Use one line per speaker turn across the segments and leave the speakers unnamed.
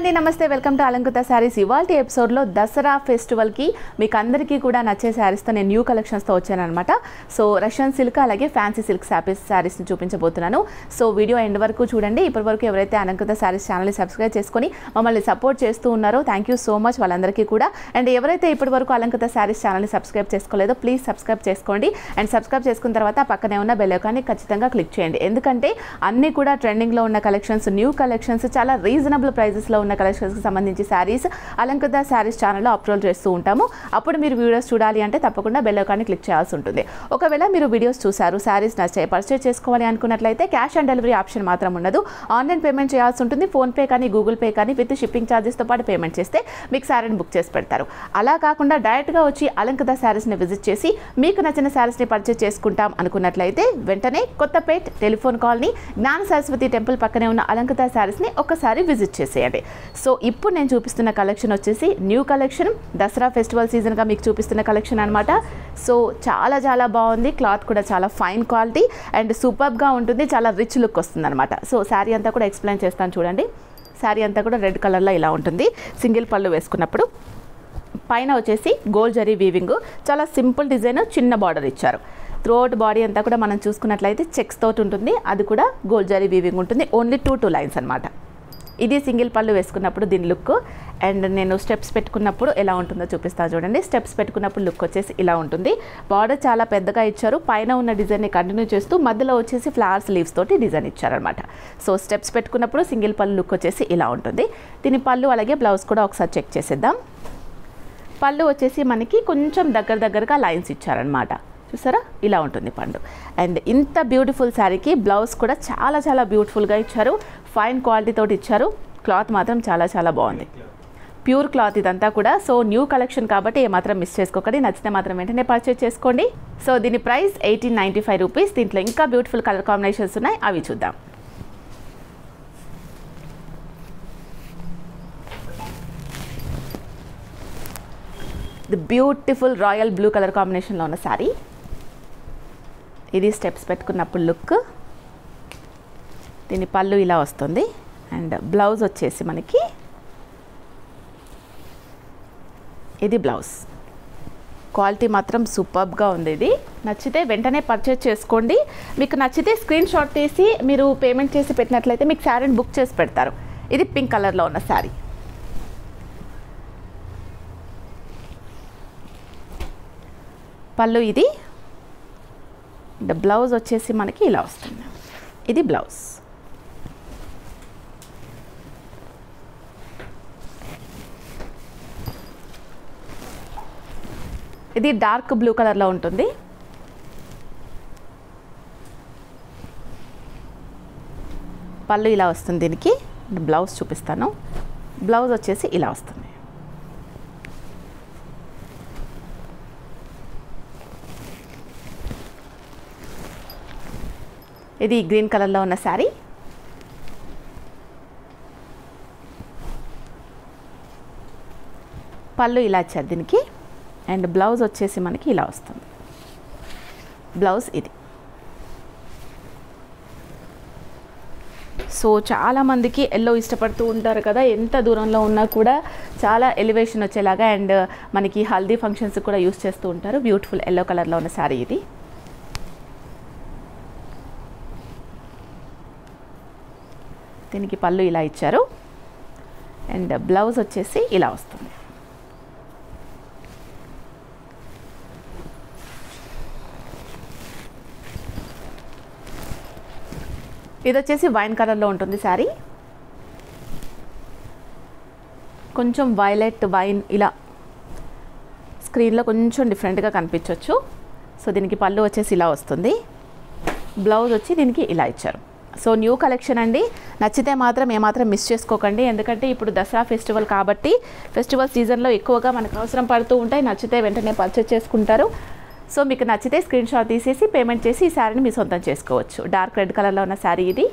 అండి నమస్తే welcome to అలంకృత saris ఇవాళ ఎపిసోడ్లో దసరా ఫెస్టివల్కి మీకు అందరికీ కూడా నచ్చే శారీస్తో నేను న్యూ కలెక్షన్స్తో వచ్చానమాట సో రష్యన్ సిల్క్ అలాగే ఫ్యాన్సీ సిల్క్ శారీస్ శారీస్ని చూపించబోతున్నాను సో వీడియో ఎండ్ వరకు చూడండి ఇప్పటి వరకు ఎవరైతే అలంకృత శారీస్ ఛానల్ని సబ్స్క్రైబ్ చేసుకొని మమ్మల్ని సపోర్ట్ చేస్తూ ఉన్నారో థ్యాంక్ యూ సో మచ్ వాళ్ళందరికీ కూడా అండ్ ఎవరైతే ఇప్పటి వరకు అలంకృత శారీస్ ఛానల్ని సబ్స్క్రైబ్ చేసుకోలేదో ప్లీజ్ సబ్స్క్రైబ్ చేసుకోండి అండ్ సబ్స్క్రైబ్ చేసుకున్న తర్వాత పక్కనే ఉన్న బెల్ ఐకాన్ని ఖచ్చితంగా క్లిక్ చేయండి ఎందుకంటే అన్నీ కూడా ట్రెండింగ్లో ఉన్న కలెక్షన్స్ న్యూ కలెక్షన్స్ చాలా రీజనబుల్ ప్రైజెస్లో ఉన్న కలెక్షన్స్కి సంబంధించి శారీస్ అలంకృత శారీస్ ఛానల్లో అప్లోడ్ చేస్తూ ఉంటాము అప్పుడు మీరు వీడియోస్ చూడాలి అంటే తప్పకుండా బెల్ ఐకాన్ని క్లిక్ చేయాల్సి ఉంటుంది ఒకవేళ మీరు వీడియోస్ చూసారు శారీస్ నచ్చాయి పర్చేస్ చేసుకోవాలి అనుకున్నట్లయితే క్యాష్ ఆన్ డెలివరీ ఆప్షన్ మాత్రం ఉండదు ఆన్లైన్ పేమెంట్ చేయాల్సి ఉంటుంది ఫోన్పే కానీ గూగుల్ పే కానీ విత్ షిప్పింగ్ ఛార్జెస్తో పాటు పేమెంట్ చేస్తే మీకు శారీని బుక్ చేసి పెడతారు అలా కాకుండా డైరెక్ట్గా వచ్చి అలంకృత శారీస్ని విజిట్ చేసి మీకు నచ్చిన శారీస్ని పర్చేస్ చేసుకుంటాం అనుకున్నట్లయితే వెంటనే కొత్తపేట్ టెలిఫోన్ కాలనీ జ్ఞాన సరస్వతి టెంపుల్ పక్కనే ఉన్న అలంకృత శారీస్ని ఒక్కసారి విజిట్ చేసేయండి సో ఇప్పుడు నేను చూపిస్తున్న కలెక్షన్ వచ్చేసి న్యూ కలెక్షన్ దసరా ఫెస్టివల్ సీజన్గా మీకు చూపిస్తున్న కలెక్షన్ అనమాట సో చాలా చాలా బాగుంది క్లాత్ కూడా చాలా ఫైన్ క్వాలిటీ అండ్ సూపర్గా ఉంటుంది చాలా రిచ్ లుక్ వస్తుంది అనమాట సో శారీ అంతా కూడా ఎక్స్ప్లెయిన్ చేస్తాను చూడండి శారీ అంతా కూడా రెడ్ కలర్లో ఇలా ఉంటుంది సింగిల్ పళ్ళు వేసుకున్నప్పుడు పైన వచ్చేసి గోల్డ్ జరీ వీవింగ్ చాలా సింపుల్ డిజైన్ చిన్న బార్డర్ ఇచ్చారు త్రూఅవుట్ బాడీ అంతా కూడా మనం చూసుకున్నట్లయితే చెక్స్ తోటి ఉంటుంది అది కూడా గోల్డ్ జరీ వీవింగ్ ఉంటుంది ఓన్లీ టూ టూ లైన్స్ అనమాట ఇది సింగిల్ పళ్ళు వేసుకున్నప్పుడు దీని లుక్ అండ్ నేను స్టెప్స్ పెట్టుకున్నప్పుడు ఎలా ఉంటుందో చూపిస్తా చూడండి స్టెప్స్ పెట్టుకున్నప్పుడు లుక్ వచ్చేసి ఇలా ఉంటుంది బార్డర్ చాలా పెద్దగా ఇచ్చారు పైన ఉన్న డిజైన్ని కంటిన్యూ చేస్తూ మధ్యలో వచ్చేసి ఫ్లవర్స్ లీవ్స్ తోటి డిజైన్ ఇచ్చారనమాట సో స్టెప్స్ పెట్టుకున్నప్పుడు సింగిల్ పళ్ళు లుక్ వచ్చేసి ఇలా ఉంటుంది దీని పళ్ళు అలాగే బ్లౌజ్ కూడా ఒకసారి చెక్ చేసేద్దాం పళ్ళు వచ్చేసి మనకి కొంచెం దగ్గర దగ్గరగా లైన్స్ ఇచ్చారనమాట చూసారా ఇలా ఉంటుంది పండు అండ్ ఇంత బ్యూటిఫుల్ శారీకి బ్లౌజ్ కూడా చాలా చాలా బ్యూటిఫుల్గా ఇచ్చారు ఫైన్ క్వాలిటీ తోటి ఇచ్చారు క్లాత్ మాత్రం చాలా చాలా బాగుంది ప్యూర్ క్లాత్ ఇదంతా కూడా సో న్యూ కలెక్షన్ కాబట్టి ఏమాత్రం మిస్ చేసుకోకండి నచ్చితే మాత్రం వెంటనే పర్చేస్ చేసుకోండి సో దీని price eighteen ninety five rupees దీంట్లో ఇంకా బ్యూటిఫుల్ కలర్ కాంబినేషన్స్ ఉన్నాయి అవి చూద్దాం the beautiful royal blue colour కాంబినేషన్లో ఉన్న శారీ ఇది స్టెప్స్ పెట్టుకున్నప్పుడు లుక్ దీని పళ్ళు ఇలా వస్తుంది అండ్ బ్లౌజ్ వచ్చేసి మనకి ఇది బ్లౌజ్ క్వాలిటీ మాత్రం సూపర్గా ఉంది ఇది నచ్చితే వెంటనే పర్చేస్ చేసుకోండి మీకు నచ్చితే స్క్రీన్ షాట్ తీసి మీరు పేమెంట్ చేసి పెట్టినట్లయితే మీకు శారీని బుక్ చేసి పెడతారు ఇది పింక్ కలర్లో ఉన్న శారీ పళ్ళు ఇది బ్లౌజ్ వచ్చేసి మనకి ఇలా వస్తుంది ఇది బ్లౌజ్ ఇది డార్క్ బ్లూ కలర్లో ఉంటుంది పళ్ళు ఇలా వస్తుంది దీనికి బ్లౌజ్ చూపిస్తాను బ్లౌజ్ వచ్చేసి ఇలా వస్తుంది ఇది గ్రీన్ కలర్లో ఉన్న శారీ పళ్ళు ఇలా ఇచ్చారు దీనికి అండ్ బ్లౌజ్ వచ్చేసి మనకి ఇలా వస్తుంది బ్లౌజ్ ఇది సో చాలామందికి ఎల్లో ఇష్టపడుతూ ఉంటారు కదా ఎంత దూరంలో ఉన్నా కూడా చాలా ఎలివేషన్ వచ్చేలాగా అండ్ మనకి హల్దీ ఫంక్షన్స్ కూడా యూస్ చేస్తూ ఉంటారు బ్యూటిఫుల్ ఎల్లో కలర్లో ఉన్న శారీ ఇది దీనికి పళ్ళు ఇలా ఇచ్చారు అండ్ బ్లౌజ్ వచ్చేసి ఇలా వస్తుంది ఇది వచ్చేసి వైన్ కలర్లో ఉంటుంది శారీ కొంచెం వైలెట్ వైన్ ఇలా స్క్రీన్లో కొంచెం డిఫరెంట్గా కనిపించవచ్చు సో దీనికి పళ్ళు వచ్చేసి ఇలా వస్తుంది బ్లౌజ్ వచ్చి దీనికి ఇలా ఇచ్చారు సో న్యూ కలెక్షన్ అండి నచ్చితే మాత్రం ఏమాత్రం మిస్ చేసుకోకండి ఎందుకంటే ఇప్పుడు దసరా ఫెస్టివల్ కాబట్టి ఫెస్టివల్ సీజన్లో ఎక్కువగా మనకు అవసరం పడుతూ ఉంటాయి నచ్చితే వెంటనే పర్చేస్ చేసుకుంటారు సో మీకు నచ్చితే స్క్రీన్ షాట్ తీసేసి పేమెంట్ చేసి ఈ శారీని మీ సొంతం చేసుకోవచ్చు డార్క్ రెడ్ కలర్లో ఉన్న శారీ ఇది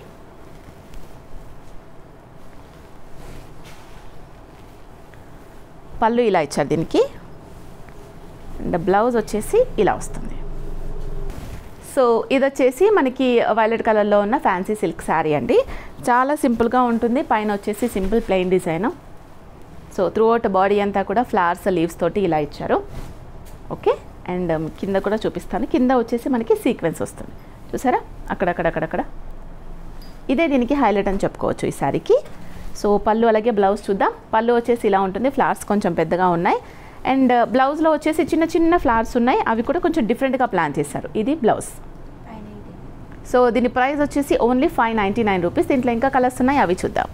పళ్ళు ఇలా ఇచ్చారు దీనికి అండ్ బ్లౌజ్ వచ్చేసి ఇలా వస్తుంది సో ఇది వచ్చేసి మనకి వైలెట్ కలర్లో ఉన్న ఫ్యాన్సీ సిల్క్ శారీ అండి చాలా సింపుల్గా ఉంటుంది పైన వచ్చేసి simple plain design so throughout body అంతా కూడా ఫ్లవర్స్ లీవ్స్ తోటి ఇలా ఇచ్చారు ఓకే అండ్ కింద కూడా చూపిస్తాను కింద వచ్చేసి మనకి సీక్వెన్స్ వస్తుంది చూసారా అక్కడక్కడక్కడక్కడ ఇదే దీనికి హైలైట్ అని చెప్పుకోవచ్చు ఈ శారీకి సో పళ్ళు అలాగే బ్లౌజ్ చూద్దాం పళ్ళు వచ్చేసి ఇలా ఉంటుంది ఫ్లవర్స్ కొంచెం పెద్దగా ఉన్నాయి అండ్ బ్లౌజ్లో వచ్చేసి చిన్న చిన్న ఫ్లవర్స్ ఉన్నాయి అవి కూడా కొంచెం డిఫరెంట్గా ప్లాన్ చేశారు ఇది బ్లౌజ్ సో దీని ప్రైస్ వచ్చేసి only five ninety nine rupees దీంట్లో ఇంకా కలర్స్ ఉన్నాయి అవి చూద్దాం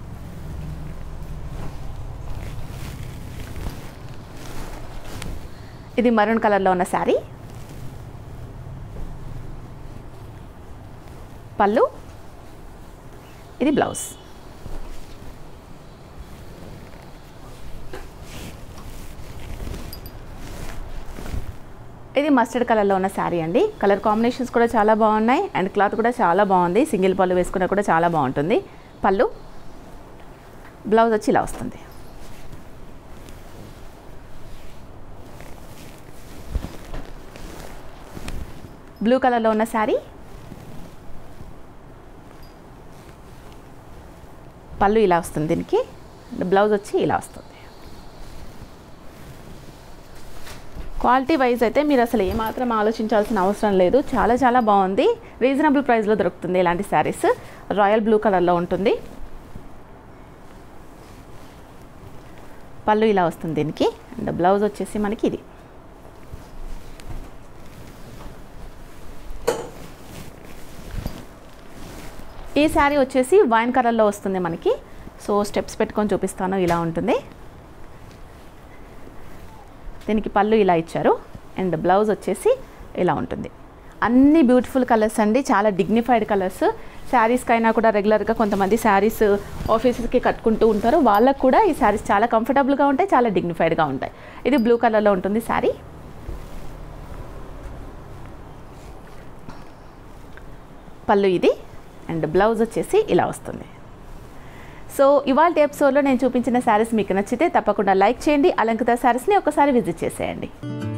ఇది మరూన్ కలర్లో ఉన్న శారీ పళ్ళు ఇది బ్లౌజ్ ఇది మస్టర్డ్ కలర్లో ఉన్న శారీ అండి కలర్ కాంబినేషన్స్ కూడా చాలా బాగున్నాయి అండ్ క్లాత్ కూడా చాలా బాగుంది సింగిల్ పళ్ళు వేసుకున్నా కూడా చాలా బాగుంటుంది పళ్ళు బ్లౌజ్ వచ్చి ఇలా వస్తుంది బ్లూ కలర్లో ఉన్న శారీ పళ్ళు ఇలా వస్తుంది దీనికి బ్లౌజ్ వచ్చి ఇలా వస్తుంది క్వాలిటీ వైజ్ అయితే మీరు అసలు ఏమాత్రం ఆలోచించాల్సిన అవసరం లేదు చాలా చాలా బాగుంది రీజనబుల్ ప్రైస్లో దొరుకుతుంది ఇలాంటి శారీస్ రాయల్ బ్లూ కలర్లో ఉంటుంది పళ్ళు ఇలా వస్తుంది దీనికి అండ్ బ్లౌజ్ వచ్చేసి మనకి ఇది ఈ శారీ వచ్చేసి వైన్ కలర్లో వస్తుంది మనకి సో స్టెప్స్ పెట్టుకొని చూపిస్తాను ఇలా ఉంటుంది దీనికి పళ్ళు ఇలా ఇచ్చారు అండ్ బ్లౌజ్ వచ్చేసి ఇలా ఉంటుంది అన్ని బ్యూటిఫుల్ కలర్స్ అండి చాలా డిగ్నిఫైడ్ కలర్స్ శారీస్కి అయినా కూడా రెగ్యులర్గా కొంతమంది శారీస్ ఆఫీసెస్కి కట్టుకుంటూ ఉంటారు వాళ్ళకు కూడా ఈ శారీస్ చాలా కంఫర్టబుల్గా ఉంటాయి చాలా డిగ్నిఫైడ్గా ఉంటాయి ఇది బ్లూ కలర్లో ఉంటుంది శారీ పళ్ళు ఇది అండ్ బ్లౌజ్ వచ్చేసి ఇలా వస్తుంది సో ఇవాళ ఎపిసోడ్లో నేను చూపించిన శారీస్ మీకు నచ్చితే తప్పకుండా లైక్ చేయండి అలంకృత శారీస్ని ఒకసారి విజిట్ చేసేయండి